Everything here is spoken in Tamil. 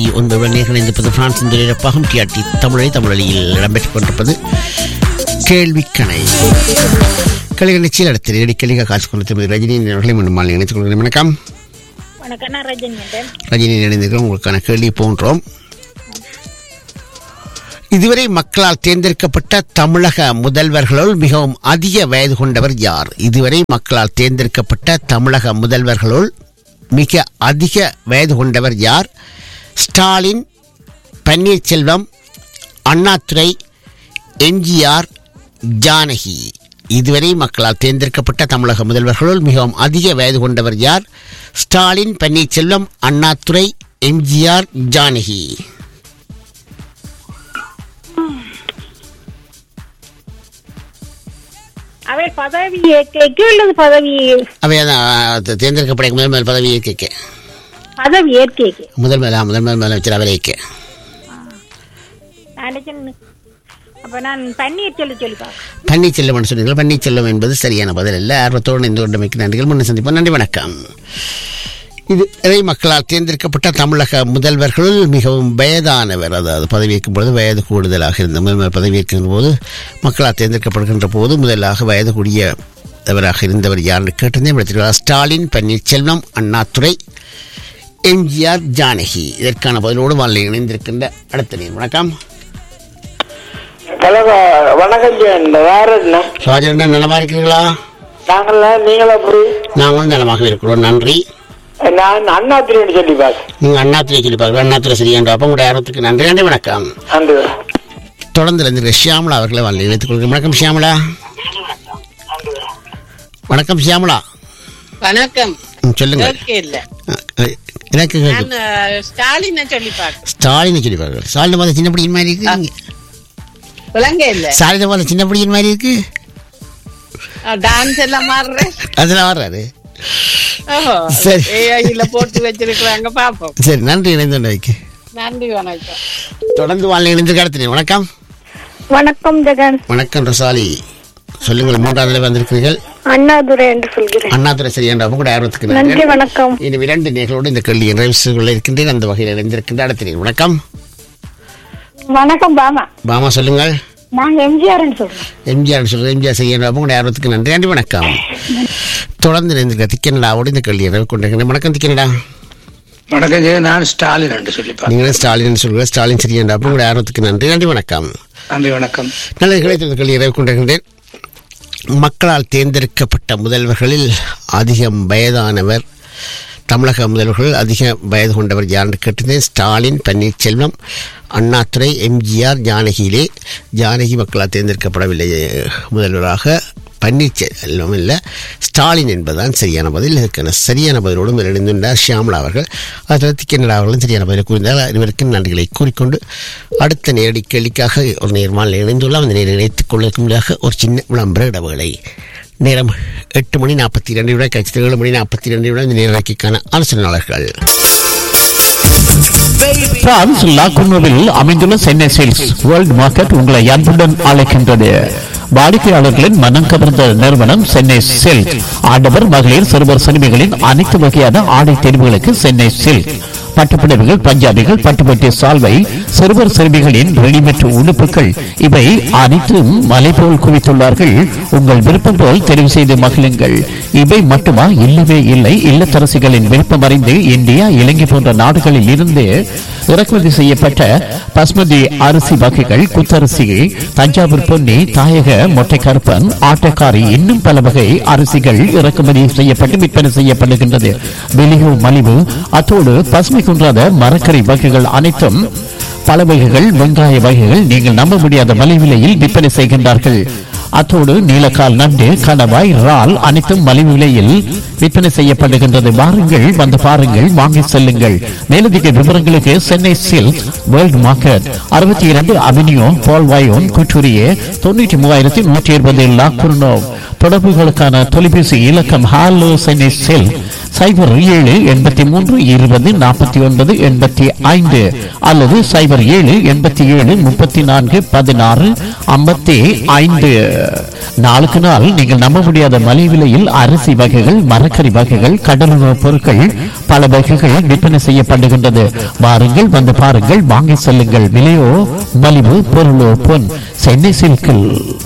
ஐம்பத்தி ஒன்பது நேர்கள் இணைந்திருப்பது பிரான்சின் தொழிலப்பாகம் டிஆர்டி தமிழை தமிழொலியில் இடம்பெற்றுக் கொண்டிருப்பது கேள்விக்கணை கலிக நிச்சயில் அடுத்த நேரடி கலிக காசு கொண்டு ரஜினி அவர்களை மீண்டும் மாலை இணைத்துக் கொள்கிறேன் வணக்கம் வணக்கம் நான் ரஜினி என்றேன். ரஜினி இணைந்திருக்கிறோம் உங்களுக்கான கேள்வி போன்றோம் இதுவரை மக்களால் தேர்ந்தெடுக்கப்பட்ட தமிழக முதல்வர்களுள் மிகவும் அதிக வயது கொண்டவர் யார் இதுவரை மக்களால் தேர்ந்தெடுக்கப்பட்ட தமிழக முதல்வர்களுள் மிக அதிக வயது கொண்டவர் யார் ஸ்டாலின் பன்னீர்செல்வம் அண்ணாதுரை எம்ஜிஆர் ஜானகி இதுவரை மக்களால் தேர்ந்தெடுக்கப்பட்ட தமிழக முதல்வர்களுள் மிகவும் அதிக வயது கொண்டவர் யார் ஸ்டாலின் பன்னீர்செல்வம் அண்ணாதுரை எம்ஜிஆர் ஜானகி அவை பதவி ஏற்க அல்லது பதவி அவை அதான் தேர்ந்தெடுக்கப்பட முதல் முதல் பதவியை கேட்க பதவி ஏற்க முதல் மேல முதல் மேல் முதலமைச்சர் அவரை கேட்க நான் நினைச்சேன், அப்ப நான் பன்னீர் சொல்லி சொல்லி பார்க்க பன்னீர்செல்வம் சொன்னீர்கள் பன்னீர்செல்வம் என்பது சரியான பதில் அல்ல ஆர்வத்தோடு இந்த ஒன்றமைக்கு நன்றிகள் முன்ன சந்திப்போம் நன்றி வணக்கம் இது இறை மக்களால் தேர்ந்தெடுக்கப்பட்ட தமிழக முதல்வர்களுள் மிகவும் வயதானவர் அதாவது பதவியேற்கும் பொழுது வயது கூடுதலாக இருந்த முதல்வர் பதவியேற்கின்ற போது மக்களால் தேர்ந்தெடுக்கப்படுகின்ற போது முதலாக வயது கூடியவராக இருந்தவர் யாருன்னு கேட்டிருந்தேன் விடத்திருக்கிறார் ஸ்டாலின் பன்னீர்செல்வம் அண்ணாதுரை எம்ஜிஆர் ஜானகி இதற்கான பதிலோடு வாழ்லை இணைந்திருக்கின்ற அடுத்த நீர் வணக்கம் ஹலோ வணக்கம் ஜெயன் வேற என்ன ராஜன் நலமா இருக்கிறீர்களா நாங்கள நீங்கள எப்படி நாங்களும் நலமாக இருக்கிறோம் நன்றி நான் அண்ணாத்திரின்னு சொல்லி பாக்க நீங்க அண்ணாத்துறை சொல்லி பார்க்கலாம் அண்ணாத்துறை சரியான்ற அப்போ உங்களுடைய ஆர்வத்துக்கு நன்றி நன்றி வணக்கம் அந்த தொடர்ந்து இருந்து ஷியாமலா அவர்களை வாழ்ந்து வைத்துக் கொள்கிறேன் வணக்கம் ஷியாமலா வணக்கம் ஷியாமலா வணக்கம் ம், சொல்லுங்க ஓகே இல்ல அஹ், அஹ், எனக்கு நான் அஹ், ஸ்டாலினை சொல்லி பார்க்க ஸ்டாலின் சொல்லி பார்க்கலாம் ஸ்டாலின் பார்த்து சின்ன பிடிக்கிற மாதிரி இருக்கு நீங்க விளங்க இல்ல ஸ்டாலின் பார்த்து சின்ன பிடிக்கிற மாதிரி இருக்கு டான்ஸ் எல்லாம் மாறுறேன் அதெல்லாம் வர்றாரு ஓஹோ சரி. ஏஐல போட்டு வச்சிருக்கிறாங்க பாப்போம் சரி நன்றி இணைந்து வைக்க நன்றி வணக்கம் தொடர்ந்து வாழ்ந்து இணைந்து கடத்தினேன் வணக்கம் வணக்கம் ஜெகன் வணக்கம் ரசாலி சொல்லுங்கள் மூன்றாவது வந்திருக்கிறீர்கள் அண்ணாதுரை என்று சொல்கிறேன் அண்ணாதுரை சரியான்ற அப்போ கூட ஆர்வத்துக்கு நன்றி நன்றி வணக்கம் இனி இரண்டு நேர்களோடு இந்த கேள்வி நிறைவு கொள்ள இருக்கின்றேன் அந்த வகையில் இணைந்திருக்கின்ற அடுத்த நேர் வணக்கம் வணக்கம் பாமா பாமா சொல்லுங்கள் நாங்க எம்ஜிஆர் சொல்றோம் எம்ஜிஆர் சொல்லுங்கள் எம்ஜிஆர் செய்யணும் அப்போ கூட ஆர்வத்துக்கு நன்றி நன்றி வணக்கம் தொடர்ந்து இணைந்திருக்க திக்கனடாவோடு இந்த கேள்வி நிறைவு கொண்டிருக்கிறேன் வணக்கம் திக்கனடா வணக்கம் ஜெய நான் ஸ்டாலின் என்று சொல்லி பார்த்தேன் நீங்களும் ஸ்டாலின் சொல்லுங்கள் ஸ்டாலின் சரியான்ற அப்போ கூட ஆர்வத்துக்கு நன்றி நன்றி வணக்கம் நன்றி வணக்கம் நல்ல கிடைத்த கேள்வி நிறைவு கொண்டிருக்கின்றேன் மக்களால் தேர்ந்தெடுக்கப்பட்ட முதல்வர்களில் அதிகம் வயதானவர் தமிழக முதல்வர்கள் அதிக வயது கொண்டவர் யார் என்று கேட்டிருந்தேன் ஸ்டாலின் பன்னீர்செல்வம் அண்ணாதுரை எம்ஜிஆர் ஜானகியிலே ஜானகி மக்களால் தேர்ந்தெடுக்கப்படவில்லை முதல்வராக பன்னீர்செல்வம் இல்லை ஸ்டாலின் என்பதுதான் சரியான பதில் இதற்கான சரியான பதிலோடு இணைந்துள்ளார் ஷியாமலா அவர்கள் அதில் திக்கனடா அவர்களும் சரியான பதிலை கூறினார் அனைவருக்கும் நன்றிகளை கூறிக்கொண்டு அடுத்த நேரடி கேள்விக்காக ஒரு நேர்மால் இணைந்துள்ள அந்த நேரம் இணைத்துக் கொள்வதற்கு ஒரு சின்ன விளம்பர இடைவேளை நேரம் எட்டு மணி நாற்பத்தி இரண்டு விட கட்சி ஏழு மணி நாற்பத்தி இரண்டு விட இந்த நேரடிக்கான ஆலோசனையாளர்கள் பிரான்ஸ் லாகுனோவில் அமைந்துள்ள சென்னை சேல்ஸ் வேர்ல்ட் மார்க்கெட் உங்களை அன்புடன் அழைக்கின்றது வாடிக்கையாளர்களின் மனம் கவர்ந்த நிறுவனம் சென்னை சில்க் ஆடவர் மகளிர் சிறுவர் சிறுமிகளின் அனைத்து வகையான ஆடை தேர்வுகளுக்கு சென்னை சில்க் பட்டுப்புடவைகள் பஞ்சாபிகள் பட்டுப்பட்டி சால்வை சிறுவர் சிறுமிகளின் ரெடிமேட் உடுப்புகள் இவை அனைத்தும் மலை போல் குவித்துள்ளார்கள் உங்கள் விருப்பம் போல் தெரிவு செய்து மகிழுங்கள் இவை மட்டுமா இல்லவே இல்லை இல்லத்தரசிகளின் விருப்பம் அறிந்து இந்தியா இலங்கை போன்ற நாடுகளில் இருந்து இறக்குமதி செய்யப்பட்ட பஸ்மதி அரிசி வகைகள் குத்தரிசி தஞ்சாவூர் பொன்னி தாயக மொட்டை கருப்பன் ஆட்டக்காரி இன்னும் பல வகை அரிசிகள் இறக்குமதி செய்யப்பட்டு விற்பனை செய்யப்படுகின்றது வெளியோ மலிவு அத்தோடு பசுமை குன்றாத மரக்கறி வகைகள் அனைத்தும் பல வகைகள் வெங்காய வகைகள் நீங்கள் நம்ப முடியாத மலிவிலையில் விற்பனை செய்கின்றார்கள் அத்தோடு நீலக்கால் நண்டு கணவாய் இறால் அனைத்தும் மலிவு விலையில் விற்பனை செய்யப்படுகின்றது வாருங்கள் வந்து பாருங்கள் வாங்கி செல்லுங்கள் மேலதிக விவரங்களுக்கு சென்னை சில்க் வேர்ல்ட் மார்க்கெட் அறுபத்தி இரண்டு அவென்யூ பால்வாயோன் குற்றூரியே தொண்ணூற்றி மூவாயிரத்தி நூற்றி இருபது லாக்குர்னோ தொடர்புகளுக்கான தொலைபேசி இலக்கம் ஹாலோ சென்னை சில்க் சைபர் ஏழு எண்பத்தி மூன்று இருபது நாற்பத்தி ஒன்பது எண்பத்தி ஐந்து அல்லது சைபர் ஏழு எண்பத்தி ஏழு முப்பத்தி நான்கு பதினாறு ஐம்பத்தி ஐந்து நாளுக்கு நாள் நீங்கள் நம்ப முடியாத மலிவு விலையில் அரிசி வகைகள் மரக்கறி வகைகள் கடலுணவுப் பொருட்கள் பல வகைகள் விற்பனை செய்யப்படுகின்றது வாருங்கள் வந்து பாருங்கள் வாங்கி செல்லுங்கள் விலையோ மலிவு பொருளோ பொன் சென்னை சில்கில்